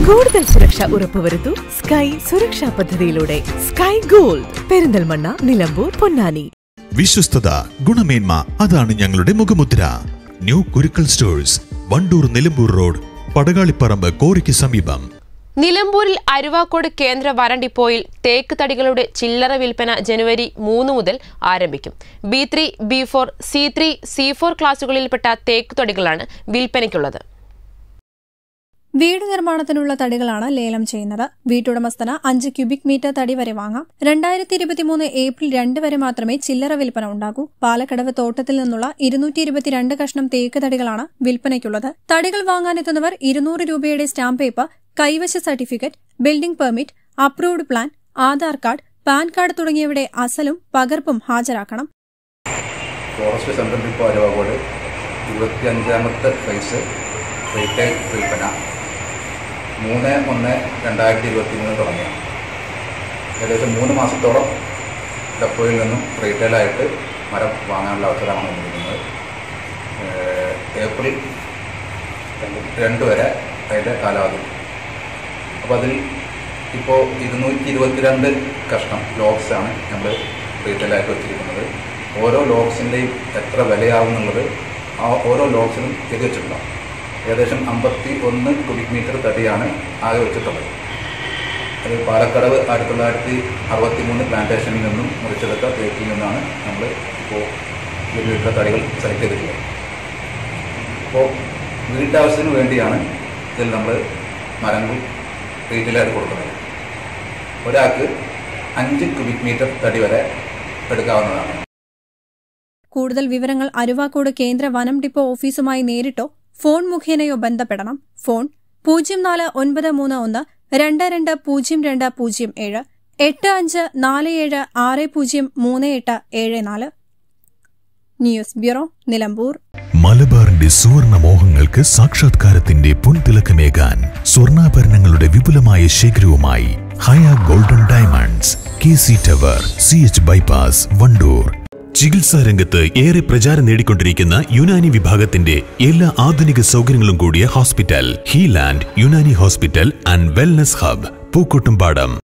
കൂടുതൽ സുരക്ഷ ഉറപ്പുവരുത്തൂ സ്കൈ സുരക്ഷാ പദ്ധതിയിലൂടെ സ്കൈ ഗോൾഡ് പെരിന്തൽമണ്ണ നിലമ്പൂർ പൊന്നാനി വിശ്വസ്തത ഗുണമേന്മ അതാണ് ഞങ്ങളുടെ മുഖമുദ്ര new Kurukkal stores Wandoor Nilambur road Padakaliparamba കോറിക്ക് സമീപം നിലമ്പൂരിൽ അരുവാക്കോട് കേന്ദ്ര വനം ഡിപ്പോയിൽ തേക്ക് തടികളുടെ ചില്ലറ വിൽപ്പന ജനുവരി മൂന്ന് മുതൽ ആരംഭിക്കും B three B four C three C four ക്ലാസുകളിൽപ്പെട്ട തേക്ക് തടികളാണ് വിൽപ്പനയ്ക്കുള്ളത് വീട് നിർമ്മാണത്തിനുള്ള തടികളാണ് ലേലം ചെയ്യുന്നത് വീട്ടുടമസ്ഥന് അഞ്ച് ക്യൂബിക് മീറ്റർ തടി വരെ വാങ്ങാം രണ്ടായിരത്തി ഇരുപത്തിമൂന്ന് ഏപ്രിൽ രണ്ട് വരെ മാത്രമേ ചില്ലറ വിൽപ്പന ഉണ്ടാകൂ പാലക്കടവ് തോട്ടത്തിൽ നിന്നുള്ള ഇരുന്നൂറ്റി ഇരുപത്തിരണ്ട് കഷ്ണം തേക്ക് തടികളാണ് വിൽപ്പനയ്ക്കുള്ളത് തടികൾ വാങ്ങാനെത്തുന്നവർ ഇരുന്നൂറ് രൂപയുടെ സ്റ്റാമ്പ് പേപ്പർ കൈവശ certificate building permit approved plan Aadhaar card PAN card തുടങ്ങിയവയുടെ അസലും പകർപ്പും ഹാജരാക്കണം ഫോറസ്റ്റ് സെൻട്രൽ ഡിപ്പോ അരവാകോട് ഇരുപത്തി അഞ്ചാമത്തെ ഫേസ് റീറ്റെയിൽ വിൽപ്പന മൂന്ന് ഒന്ന് രണ്ടായിരത്തി ഇരുപത്തി മൂന്ന് തുടങ്ങിയ ഏകദേശം മൂന്ന് മാസത്തോളം ഡെപ്പോയിൽ നിന്നും റീറ്റെയിലായിട്ട് മരം വാങ്ങാനുള്ള അവസരമാണ് വന്നിരിക്കുന്നത് ഏഹ് ഏപ്രിൽ രണ്ട് വരെ അതിൻ്റെ കാലാവധി അപ്പോൾ അതിൽ ഇപ്പോൾ ഇരുന്നൂറ്റി ഇരുപത്തിരണ്ട് കഷ്ണം ലോക്സാണ് നമ്മൾ റീറ്റെയിലായിട്ട് വെച്ചിരിക്കുന്നത് ഓരോ ലോക്സിൻ്റെയും എത്ര വിലയാവും എന്നുള്ളത് ആ ഓരോ ലോക്സിനും എഴുതി വെച്ചിട്ടുണ്ടാവും ഏകദേശം അമ്പത്തി ഒന്ന് കുബിക് മീറ്റർ തടിയാണ് ആകെ വെച്ചിട്ടുള്ളത് അത് പാലക്കടവ് ആയിരത്തി തൊള്ളായിരത്തി അറുപത്തി മൂന്ന് പ്ലാന്റേഷനിൽ നിന്നും മുറിച്ചെടുത്ത തേക്കിൽ നിന്നാണ് നമ്മൾ ഇപ്പോൾ വീട്ടിലെ തടികൾ സെലക്ട് ചെയ്തിട്ടുള്ളത് അപ്പോൾ വീട്ടാവശ്യത്തിന് വേണ്ടിയാണ് ഇതിൽ നമ്മൾ മരങ്ങൾ റീറ്റെയിലായിട്ട് കൊടുക്കുന്നത് ഒരാൾക്ക് അഞ്ച് ക്യൂബിക് മീറ്റർ തടി വരെ എടുക്കാവുന്നതാണ് കൂടുതൽ വിവരങ്ങൾ അരുവാക്കോട് കേന്ദ്ര വനം ഡിപ്പോ ഓഫീസുമായി നേരിട്ടോ ഫോൺ മുഖേനയോ ബന്ധപ്പെടണം ഫോൺ പൂജ്യം നാല് ഒൻപത് മൂന്ന് ഒന്ന് രണ്ട് രണ്ട് പൂജ്യം രണ്ട് പൂജ്യം ഏഴ് എട്ട് അഞ്ച് നാല് ഏഴ് ആറ് പൂജ്യം മൂന്ന് എട്ട് ഏഴ് നാല് ന്യൂസ് ബ്യൂറോ നിലമ്പൂർ മലബാറിന്റെ സുവർണ മോഹങ്ങൾക്ക് സാക്ഷാത്കാരത്തിന്റെ പൊൻതിളക്കമേകാൻ സ്വർണ്ണാഭരണങ്ങളുടെ വിപുലമായ ശേഖരവുമായി ഹയ golden diamonds K C tower C H bypass Wandoor ചികിത്സാ രംഗത്ത് ഏറെ പ്രചാരം നേടിക്കൊണ്ടിരിക്കുന്ന യുനാനി വിഭാഗത്തിന്റെ എല്ലാ ആധുനിക സൗകര്യങ്ങളും കൂടിയ hospital Healand Unani hospital and wellness hub Pookkottumpadam